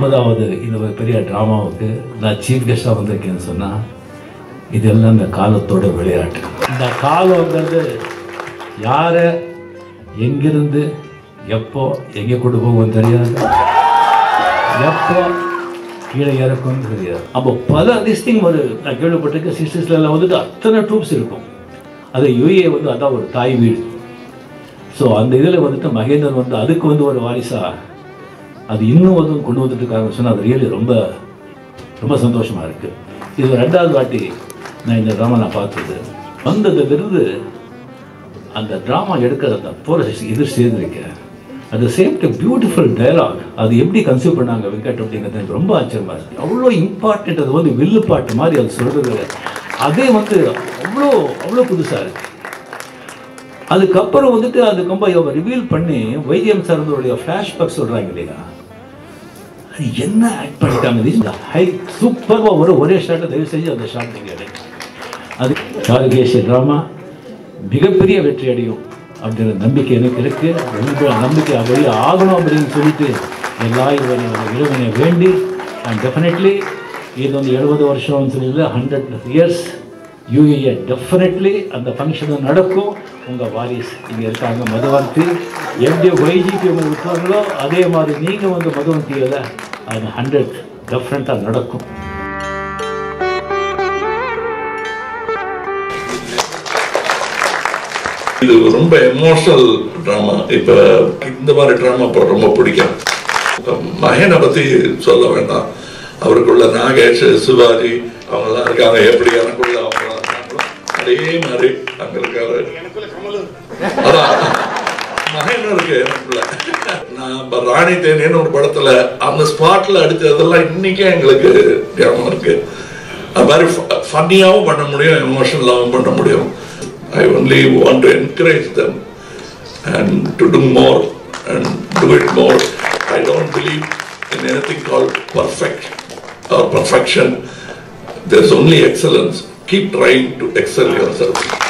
ஐம்பதாவது இந்த ஒரு பெரிய ட்ராமாவுக்கு நான் சீஃப் கெஸ்டாக வந்திருக்கேன்னு சொன்னால் இதெல்லாம் இந்த காலத்தோட விளையாட்டு இந்த காலங்கிறது யாரை எங்கிருந்து எப்போ எங்கே கொண்டு போகும் தெரியாது எப்போ கீழே இறக்கும்னு தெரியாது அப்போ பல லிஸ்டிங் ஒரு நான் கேள்விப்பட்டிருக்கேன் சிஸ்டர்ஸ்ல வந்துட்டு அத்தனை ட்ரூப்ஸ் இருக்கும் அது யுஏ வந்து அதான் ஒரு தாய் வீடு ஸோ அந்த இதில் வந்துட்டு மகேந்திரன் வந்து அதுக்கு வந்து ஒரு வாரிசா அது இன்னும் வந்து கொண்டு வந்துட்டு இருக்காங்க சொன்னால் அது ரியலி ரொம்ப ரொம்ப சந்தோஷமா இருக்கு இது ரெண்டாவது வாட்டி நான் இந்த ட்ராமா நான் பார்த்தது வந்தது விருது அந்த ட்ராமா எடுக்கிற அந்த போகிற எதிர் சேர்ந்திருக்கேன் at the same time beautiful dialogue அது எப்படி கன்சியூவ் பண்ணாங்க வெங்கட் அப்படிங்கிறது எனக்கு ரொம்ப ஆச்சரியமா இருக்கு அவ்வளோ இம்பார்ட்டன்ட் அது வந்து வில்லு பாட்டு மாதிரி அது சொல்றது அதே வந்து அவ்வளோ அவ்வளோ புதுசாக இருக்கு அதுக்கப்புறம் வந்துட்டு அது ரொம்ப இவங்க ரிவீல் பண்ணி வைத்தியம் சார்ந்தோடைய ஃப்ளாஷ்பேக் சொல்கிறாங்க இல்லையா அது என்ன ஆக்ட் பண்ணிட்டாங்க இந்த ஹை சூப்பராக ஒரு ஒரே ஷாட்டை தயவு செஞ்சு அந்த ஷாட் நீங்கள் எடுங்க அது கார்கேஷ் ட்ராமா மிகப்பெரிய வெற்றி அடையும் அப்படிங்கிற நம்பிக்கை எனக்கு இருக்கு உங்க நம்பிக்கை வெளியே ஆகணும் அப்படின்னு சொல்லிட்டு எல்லா இறைவனை இறைவனை வேண்டி அண்ட் டெஃபினெட்லி இது வந்து எழுபது வருஷம்னு சொல்லி ஹண்ட்ரட் இயர்ஸ் யூஏஏ டெஃபினெட்லி அந்த ஃபங்க்ஷன் நடக்கும் உங்கள் வாரிஸ் இங்கே இருக்காங்க மதுவந்தி எப்படி ஒய்ஜிபி உங்க விட்டுறாங்களோ அதே மாதிரி நீங்கள் வந்து மதுவந்தியில் அது ஹண்ட்ரட் டெஃபினட்டாக நடக்கும் இது ரொம்ப எமோஷனல் ட்ராமா இப்ப இந்த மாதிரி ட்ராமா இப்போ ரொம்ப பிடிக்கும் மகனை பத்தி சொல்ல வேண்டாம் அவருக்குள்ள நாகேஷ் சிவாஜி அவங்கெல்லாம் இருக்காங்க எப்படி எனக்குள்ள அவங்க அதே மாதிரி அங்க இருக்காரு அதான் மகன் இருக்கு எனக்குள்ள நான் இப்ப ராணி தேனின்னு ஒரு படத்துல அந்த ஸ்பாட்ல அடிச்சதெல்லாம் இன்னைக்கே எங்களுக்கு ஞாபகம் இருக்கு அது மாதிரி ஃபன்னியாவும் பண்ண முடியும் எமோஷனலாகவும் பண்ண முடியும் I only want to encourage them and to do more and do it more. I don't believe in anything called perfect or perfection. There's only excellence. Keep trying to excel yourself.